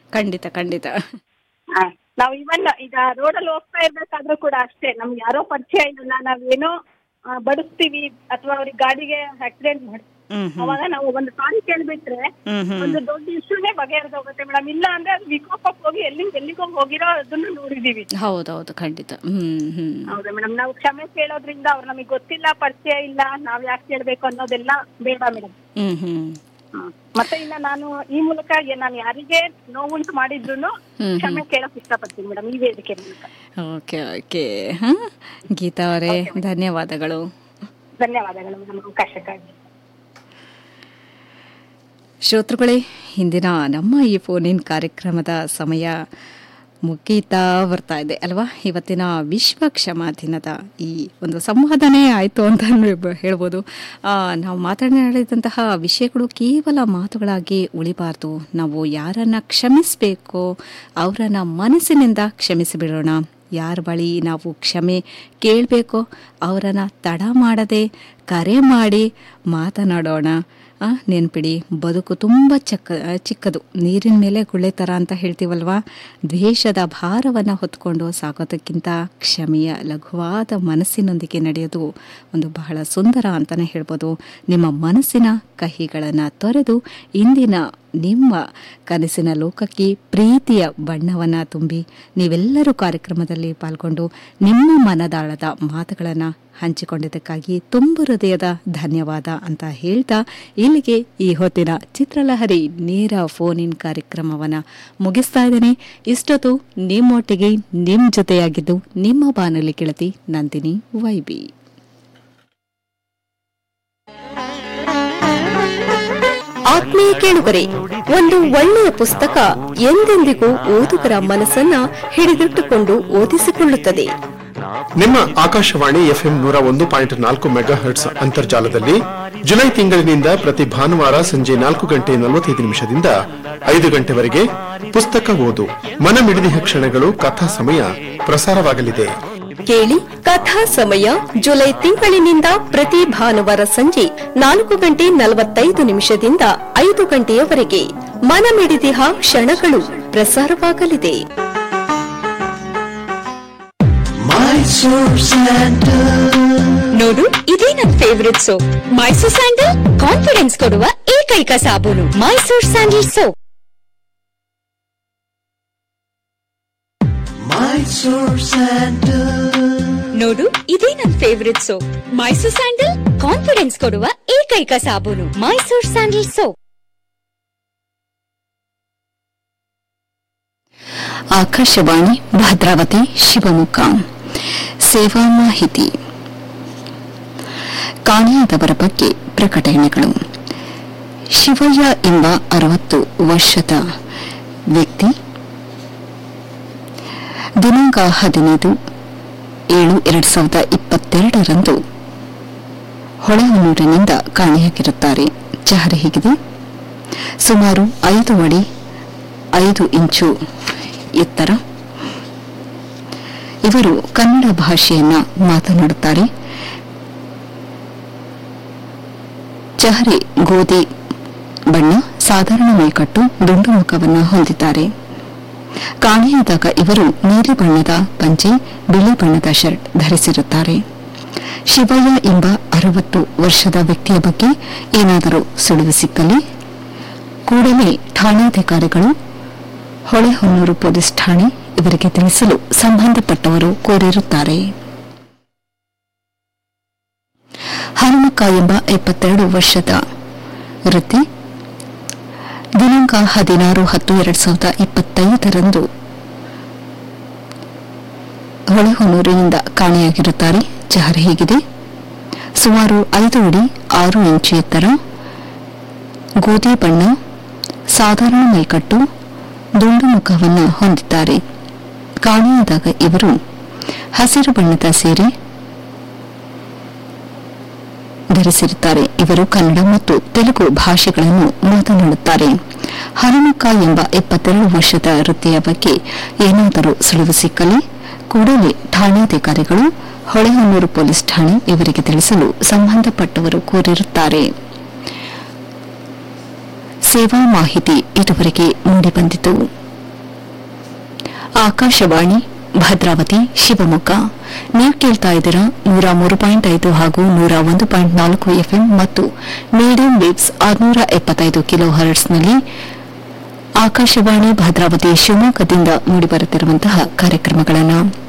ಖಂಡಿತ ಖಂಡಿತ ಹಾ. ನಾವು ಇವನ್ ಈಗ ರೋಡಲ್ಲಿ ಹೋಗ್ತಾ ಇರ್ಬೇಕಾದ್ರೂ ಕೂಡ ಅಷ್ಟೇ ನಮ್ಗೆ ಯಾರೋ ಪರಿಚಯ ಇಲ್ಲ ನಾವೇನೋ ಆ, ಬಡಿಸ್ತೀವಿ ಅಥವಾ ಅವ್ರಿಗೆ ಗಾಡಿಗೆ ಆಕ್ಸಿಡೆಂಟ್ ಮಾಡಿ ಹ್ಮ್ ಹ್ಮ್ ಅವಾಗ ನಾವು ಒಂದು ಸಾರಿ ಕೇಳ್ಬಿಟ್ರೆ ಹ್ಮ್ ಹ್ಮ್ ಒಂದು ದೊಡ್ಡ ಇಶ್ಯೂನೇ ಬಗೆಹರಿದೋಗುತ್ತೆ ಮೇಡಮ್ ಇಲ್ಲ ಅಂದ್ರೆ ಅದು ವಿಕೋಪಕ್ಕೆ ಹೋಗಿ ಎಲ್ಲಿಂದ ಎಲ್ಲಿಗೋ ಹೋಗಿರೋ ಅದನ್ನು ನೋಡಿದೀವಿ ಹೌದೌದು ಖಂಡಿತ ಹ್ಮ್ ಹ್ಮ್ ಹೌದಾ ಮೇಡಮ್ ನಾವು ಕ್ಷಮೆ ಕೇಳೋದ್ರಿಂದ ಅವ್ರು ನಮಗೆ ಗೊತ್ತಿಲ್ಲ ಪರಿಚಯ ಇಲ್ಲ ನಾವ್ ಯಾಕೆ ಕೇಳ್ಬೇಕು ಅನ್ನೋದೆಲ್ಲ ಬೇಡ ಮೇಡಮ್ ಹ್ಮ್ ಹ್ಮ್ ಮತ್ತೆ ಇನ್ನ ನಾನು ಈ ಮೂಲಕ ಏ- ನಾನು ಯಾರಿಗೆ ನೋವುಂಟು ಮಾಡಿದ್ರು ಹ್ಮ್. ಕ್ಷಮೆ ಕೇಳಕ್ ಇಷ್ಟಪಡ್ತೀನಿ ಮೇಡಮ್ ಈ ವೇದಿಕೆ ಮೂಲಕ ಓಕೆ ಓಕೆ ಹಾಂ ಗೀತಾ ಅವರೇ ಧನ್ಯವಾದಗಳು ಧನ್ಯವಾದಗಳು ಮೇಡಮ್ ಅವಕಾಶಕ್ಕಾಗಿ ಶ್ರೋತೃಗಳೇ ಇಂದಿನ ನಮ್ಮ ಈ ಫೋನಿನ್ ಕಾರ್ಯಕ್ರಮದ ಸಮಯ ಮುಗೀತಾ ಬರ್ತಾ ಇದೆ ಅಲ್ವಾ ಇವತ್ತಿನ ವಿಶ್ವ ಕ್ಷಮಾ ದಿನದ ಈ ಒಂದು ಸಂವಾದನೆ ಆಯಿತು ಅಂತ ಹೇಳ್ಬ- ಹೇಳ್ಬೋದು ಆ, ನಾವು ಮಾತನಾಡಿದಂತಹ ವಿಷಯಗಳು ಕೇವಲ ಮಾತುಗಳಾಗಿ ಉಳಿಬಾರ್ದು ನಾವು ಯಾರನ್ನ ಕ್ಷಮಿಸಬೇಕೋ ಅವರನ್ನ ಮನಸ್ಸಿನಿಂದ ಕ್ಷಮಿಸಿಬಿಡೋಣ ಯಾರ ಬಳಿ ನಾವು ಕ್ಷಮೆ ಕೇಳಬೇಕೋ ಅವರನ್ನು ತಡ ಮಾಡದೆ ಕರೆ ಮಾಡಿ ಮಾತನಾಡೋಣ ಆ, ನೆನ್ಪಿಡಿ ಬದುಕು ತುಂಬ ಚಕ್ಕ ಚಿಕ್ಕದು ನೀರಿನ ಮೇಲೆ ಗುಳ್ಳೆ ಥರ ಅಂತ ಹೇಳ್ತೀವಲ್ವಾ ದ್ವೇಷದ ಭಾರವನ್ನು ಹೊತ್ಕೊಂಡು ಸಾಗೋದಕ್ಕಿಂತ ಕ್ಷಮೆಯ ಲಘುವಾದ ಮನಸ್ಸಿನೊಂದಿಗೆ ನಡೆಯೋದು ಒಂದು ಬಹಳ ಸುಂದರ ಅಂತಲೇ ಹೇಳ್ಬೋದು ನಿಮ್ಮ ಮನಸ್ಸಿನ ಕಹಿಗಳನ್ನು ತೊರೆದು ಇಂದಿನ ನಿಮ್ಮ ಕನಸಿನ ಲೋಕಕ್ಕೆ ಪ್ರೀತಿಯ ಬಣ್ಣವನ್ನು ತುಂಬಿ ನೀವೆಲ್ಲರೂ ಕಾರ್ಯಕ್ರಮದಲ್ಲಿ ಪಾಲ್ಗೊಂಡು ನಿಮ್ಮ ಮನದಾಳದ ಮಾತುಗಳನ್ನು ಹಂಚಿಕೊಂಡಿದ್ದಕ್ಕಾಗಿ ತುಂಬು ಹೃದಯದ ಧನ್ಯವಾದ ಅಂತ ಹೇಳ್ತಾ ಇಲ್ಲಿಗೆ ಈ ಹೊತ್ತಿನ ಚಿತ್ರಲಹರಿ ನೇರ ಫೋನ್ ಇನ್ ಕಾರ್ಯಕ್ರಮವನ್ನು ಮುಗಿಸ್ತಾ ಇದ್ದೇನೆ ಇಷ್ಟೊತ್ತು ನಿಮ್ಮೊಟ್ಟಿಗೆ ನಿಮ್ಮ ಜೊತೆಯಾಗಿದ್ದು ನಿಮ್ಮ ಬಾನುಲಿ ಗೆಳತಿ ನಂದಿನಿ ವೈಬಿ ಆತ್ಮೀಯ ಕೇಳುಗರೆ ಒಂದು ಒಳ್ಳೆಯ ಪುಸ್ತಕ ಎಂದೆಂದಿಗೂ ಓದುಗರ ಮನಸ್ಸನ್ನ ಹಿಡಿದಿಟ್ಟುಕೊಂಡು ಓದಿಸಿಕೊಳ್ಳುತ್ತದೆ ನಿಮ್ಮ ಆಕಾಶವಾಣಿ ಎಫ್ಎಂ ನೂರ ಒಂದು ಪಾಯಿಂಟ್ ನಾಲ್ಕು ಮೆಗಾ ಹರ್ಟ್ಸ್ ಅಂತರ್ಜಾಲದಲ್ಲಿ ಜುಲೈ ತಿಂಗಳಿನಿಂದ ಪ್ರತಿ ಭಾನುವಾರ ಸಂಜೆ ನಾಲ್ಕು ಗಂಟೆ ನಲವತ್ತೈದು ನಿಮಿಷದಿಂದ ಐದು ಗಂಟೆವರೆಗೆ ಪುಸ್ತಕ ಓದು ಮನಮಿಡಿದಿಹ ಕ್ಷಣಗಳು ಕಥಾ ಸಮಯ ಪ್ರಸಾರವಾಗಲಿದೆ ಕೇಳಿ ಕಥಾ ಸಮಯ ಜುಲೈ ತಿಂಗಳಿನಿಂದ ಪ್ರತಿ ಭಾನುವಾರ ಸಂಜೆ ನಾಲ್ಕು ಗಂಟೆ ನಲವತ್ತೈದು ನಿಮಿಷದಿಂದ ಐದು ಗಂಟೆಯವರೆಗೆ ಮನಮಿಡಿದಿಹ ಕ್ಷಣಗಳು ಪ್ರಸಾರವಾಗಲಿದೆ ನೋಡು ಇದೇ ನನ್ favourite soap Mysore sandal confidence ಕೊಡುವ ಏಕೈಕ ಸಾಬೂನು ಮೈಸೂರ್ ಸ್ಯಾಂಡಲ್ ಸೋಪ್ ನೋಡು ಇದೇ ನನ್ favourite soap Mysore sandal confidence ಕೊಡುವ ಏಕೈಕ ಸಾಬೂನು ಮೈಸೂರ್ ಸ್ಯಾಂಡಲ್ ಸೋಪ್ ಆಕಾಶವಾಣಿ ಭದ್ರಾವತಿ ಶಿವಮೊಗ್ಗ ಸೇವಾ ಮಾಹಿತಿ ಕಾಣೆಯಾದವರ ಬಗ್ಗೆ ಪ್ರಕಟಣೆಗಳು ಶಿವಯ್ಯ ಎಂಬ ಅರವತ್ತು ವರ್ಷದ ವ್ಯಕ್ತಿ ದಿನಾಂಕ ಹದಿನೈದು ಏಳು ಎರಡು ಸಾವಿರದ ಇಪ್ಪತ್ತೆರಡರಂದು ಹೊಳೆಹೊನ್ನೂರಿನಿಂದ ಕಾಣೆಯಾಗಿರುತ್ತಾರೆ ಚಹರೆ ಹೀಗಿದೆ ಸುಮಾರು ಐದು ಅಡಿ ಐದು ಇಂಚು ಎತ್ತರ ಇವರು ಕನ್ನಡ ಭಾಷೆಯನ್ನ ಮಾತನಾಡುತ್ತಾರೆ ಚಹರೆ ಗೋಧಿ ಬಣ್ಣ ಸಾಧಾರಣ ಮೈಕಟ್ಟು ದುಂಡು ಮುಖವನ್ನು ಹೊಂದಿದ್ದಾರೆ ಕಾಣೆಯಾದಾಗ ಇವರು ನೀಲಿ ಬಣ್ಣದ ಪಂಚೆ ಬಿಳಿ ಬಣ್ಣದ ಶರ್ಟ್ ಧರಿಸಿರುತ್ತಾರೆ ಶಿವಯ್ಯ ಎಂಬ ಅರವತ್ತು ವರ್ಷದ ವ್ಯಕ್ತಿಯ ಬಗ್ಗೆ ಏನಾದರೂ ಸುಳಿವು ಸಿಕ್ಕಲ್ಲಿ ಕೂಡಲೇ ಠಾಣಾಧಿಕಾರಿಗಳು ಹೊಳೆಹೊನ್ನೂರು ಪೊಲೀಸ್ ಠಾಣೆ ಇವರಿಗೆ ತಿಳಿಸಲು ಸಂಬಂಧಪಟ್ಟವರು ಕೋರಿರುತ್ತಾರೆ ಹನುಮಕ್ಕ ಎಂಬ ಎಪ್ಪತ್ತೆರಡು ವರ್ಷದ ವೃತ್ತಿ ದಿನಾಂಕ ಹದಿನಾರು ಹತ್ತು ಎರಡ್ ಸಾವಿರದ ಇಪ್ಪತ್ತೈದರಂದು ಹೊಳೆಹೊನ್ನೂರಿನಿಂದ ಕಾಣೆಯಾಗಿರುತ್ತಾರೆ ಚಹರೆ ಹೀಗಿದೆ ಸುಮಾರು ಐದು ಅಡಿ ಆರು ಇಂಚು ಎತ್ತರ ಗೋಧಿ ಬಣ್ಣ ಸಾಧಾರಣ ಮೈಕಟ್ಟು ದುಂಡು ಮುಖವನ್ನು ಹೊಂದಿದ್ದಾರೆ ಕಾಣೆಯಾದಾಗ ಇವರು ಹಸಿರು ಬಣ್ಣದ ಸೀರೆ ಧರಿಸಿರುತ್ತಾರೆ ಇವರು ಕನ್ನಡ ಮತ್ತು ತೆಲುಗು ಭಾಷೆಗಳನ್ನು ಮಾತನಾಡುತ್ತಾರೆ ಹನುಮಕ್ಕ ಎಂಬ ಎಪ್ಪತ್ತೆರಡು ವರ್ಷದ ವೃತ್ತಿಯ ಬಗ್ಗೆ ಏನಾದರೂ ಸುಳಿವು ಸಿಕ್ಕಲಿ ಕೂಡಲೇ ಠಾಣಾಧಿಕಾರಿಗಳು ಹೊಳೆಹೊನ್ನೂರು ಪೊಲೀಸ್ ಠಾಣೆ ಇವರಿಗೆ ತಿಳಿಸಲು ಸಂಬಂಧಪಟ್ಟವರು ಕೋರಿರುತ್ತಾರೆ ಸೇವಾ ಮಾಹಿತಿ ಇದುವರೆಗೆ ಮೂಡಿಬಂದಿತು ಆಕಾಶವಾಣಿ ಭದ್ರಾವತಿ ಶಿವಮೊಗ್ಗ ನೀವು ಕೇಳ್ತಾ ಇದ್ದೀರಾ ನೂರ ಮೂರು ಪಾಯಿಂಟ್ ಐದು ಹಾಗೂ ನೂರ ಒಂದು ಪಾಯಿಂಟ್ ನಾಲ್ಕು ಎಫ್ಎಂ ಮತ್ತು ಮೀಡಿಯಂ ವೇವ್ಸ್ ಆರುನೂರ ಎಪ್ಪತ್ತೈದು ಕಿಲೋ ಹರ್ಟ್ಸ್ನಲ್ಲಿ ಆಕಾಶವಾಣಿ ಭದ್ರಾವತಿ ಶಿವಮೊಗ್ಗದಿಂದ ಮೂಡಿಬರುತ್ತಿರುವಂತಹ ಕಾರ್ಯಕ್ರಮಗಳನ್ನು